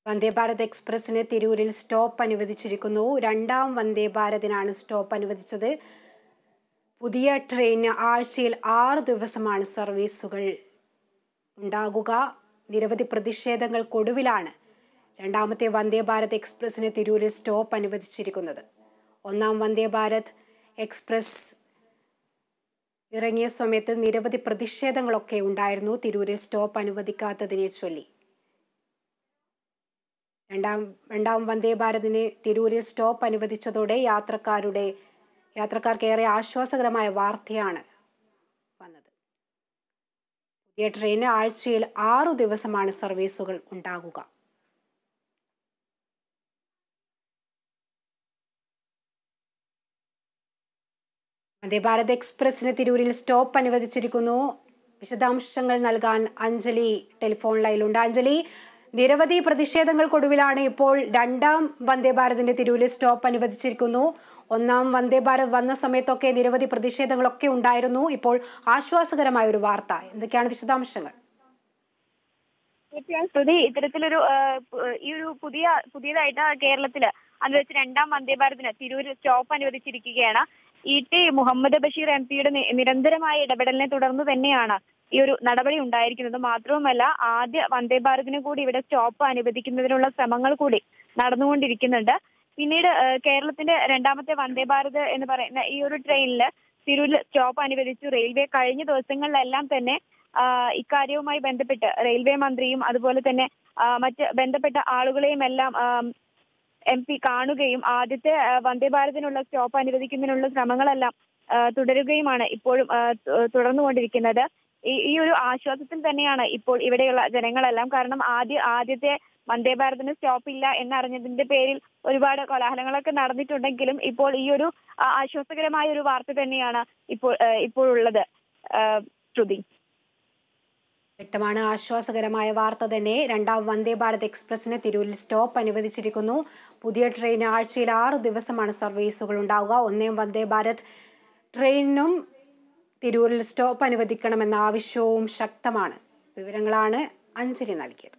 വന്ദേ ഭാരത് എക്സ്പ്രസിന് തിരൂരിൽ സ്റ്റോപ്പ് അനുവദിച്ചിരിക്കുന്നു രണ്ടാം വന്ദേ ഭാരതിനാണ് സ്റ്റോപ്പ് അനുവദിച്ചത് പുതിയ ട്രെയിന് ആഴ്ചയിൽ ആറ് ദിവസമാണ് സർവീസുകൾ ഉണ്ടാകുക നിരവധി പ്രതിഷേധങ്ങൾക്കൊടുവിലാണ് രണ്ടാമത്തെ വന്ദേ ഭാരത് എക്സ്പ്രസിന് തിരൂരിൽ സ്റ്റോപ്പ് അനുവദിച്ചിരിക്കുന്നത് ഒന്നാം വന്ദേ ഭാരത് എക്സ്പ്രസ് ഇറങ്ങിയ സമയത്ത് നിരവധി പ്രതിഷേധങ്ങളൊക്കെ ഉണ്ടായിരുന്നു തിരൂരിൽ സ്റ്റോപ്പ് അനുവദിക്കാത്തതിനെ ചൊല്ലി രണ്ടാം രണ്ടാം വന്ദേ ഭാരതിന് തിരൂരിൽ സ്റ്റോപ്പ് അനുവദിച്ചതോടെ യാത്രക്കാരുടെ യാത്രക്കാർക്ക് ഏറെ ആശ്വാസകരമായ വാർത്തയാണ് വന്നത് പുതിയ ട്രെയിന് ആഴ്ചയിൽ ആറു ദിവസമാണ് സർവീസുകൾ ഉണ്ടാകുക വന്ദേ ഭാരത് എക്സ്പ്രസിന് തിരൂരിൽ സ്റ്റോപ്പ് അനുവദിച്ചിരിക്കുന്നു വിശദാംശങ്ങൾ നൽകാൻ അഞ്ജലി ടെലിഫോൺ ലൈനിലുണ്ട് അഞ്ജലി നിരവധി പ്രതിഷേധങ്ങൾക്കൊടുവിലാണ് ഇപ്പോൾ രണ്ടാം വന്ദേ ഭാരതിന്റെ തിരൂരിൽ സ്റ്റോപ്പ് അനുവദിച്ചിരിക്കുന്നു ഒന്നാം വന്ദേ ഭാരത് വന്ന സമയത്തൊക്കെ നിരവധി പ്രതിഷേധങ്ങളൊക്കെ ഉണ്ടായിരുന്നു ഇപ്പോൾ ആശ്വാസകരമായ ഒരു വാർത്ത എന്തൊക്കെയാണ് വിശദാംശങ്ങൾ തീർച്ചയായും സ്തുതി ഇത്തരത്തിലൊരു ആ, പ്- ഈ ഒരു പുതിയ പുതിയതായിട്ട് കേരളത്തില് അനുവദിച്ച രണ്ടാം വന്ദേ ഭാരതിന് തിരൂര് സ്റ്റോപ്പ് അനുവദിച്ചിരിക്കുകയാണ് E T Muhammad Basheer M പിയുടെ നിരന്തരമായ ഇടപെടലിനെ തുടർന്ന് തന്നെയാണ് ഈ ഒരു നടപടി ഉണ്ടായിരിക്കുന്നത് മാത്രവുമല്ല ആദ്യ വന്ദേ ഭാരതിന് കൂടി ഇവിടെ സ്റ്റോപ്പ് അനുവദിക്കുന്നതിനുള്ള ശ്രമങ്ങൾ കൂടി നടന്നുകൊണ്ടിരിക്കുന്നുണ്ട് പിന്നീട് ആ, കേരളത്തിന്റെ രണ്ടാമത്തെ വന്ദേ ഭാരത് എന്ന് പറയുന്ന ഈ ഒരു ട്രെയിനിൽ തിരൂരിൽ സ്റ്റോപ്പ് അനുവദിച്ചു റെയിൽവേ കഴിഞ്ഞ ദിവസങ്ങളിലെല്ലാം തന്നെ ആ, ഇക്കാര്യവുമായി ബന്ധപ്പെട്ട് റെയിൽവേ മന്ത്രിയും അതുപോലെ തന്നെ ആ, മറ്റ് ബന്ധപ്പെട്ട ആളുകളെയും എല്ലാം എം പി കാണുകയും ആദ്യത്തെ ആ, വന്ദേ ഭാരതിനുള്ള സ്റ്റോപ്പ് അനുവദിക്കുന്നതിനുള്ള ശ്രമങ്ങളെല്ലാം ആ, തുടരുകയുമാണ് ഇപ്പോഴും ആ, തു- തുടർന്നുകൊണ്ടിരിക്കുന്നത് ഈ ഈ ഒരു ആശ്വാസത്തിൽ തന്നെയാണ് ഇപ്പോൾ ഇവിടെയുള്ള ജനങ്ങളെല്ലാം കാരണം ആദ്യ ആദ്യത്തെ വന്ദേ ഭാരതിന് സ്റ്റോപ്പ് ഇല്ല എന്നറിഞ്ഞതിന്റെ പേരിൽ ഒരുപാട് കോലാഹലങ്ങളൊക്കെ നടന്നിട്ടുണ്ടെങ്കിലും ഇപ്പോൾ ഈ ഒരു ആ, ആശ്വാസകരമായ ഒരു വാർത്ത തന്നെയാണ് ഇപ്പോൾ ആ, ഇപ്പോഴുള്ളത് ആ, ശ്രുതി വ്യക്തമാണ് ആശ്വാസകരമായ വാർത്ത തന്നെ രണ്ടാം വന്ദേ ഭാരത് എക്സ്പ്രസിന് തിരൂരിൽ സ്റ്റോപ്പ് അനുവദിച്ചിരിക്കുന്നു പുതിയ ട്രെയിൻ ആഴ്ചയിൽ ആറ് ദിവസമാണ് സർവീസുകൾ ഉണ്ടാവുക ഒന്നേം വന്ദേ ഭാരത് ട്രെയിനിനും തിരൂരിൽ സ്റ്റോപ്പ് അനുവദിക്കണമെന്ന ആവശ്യവും ശക്തമാണ് വിവരങ്ങളാണ് അഞ്ജലി നൽകിയത്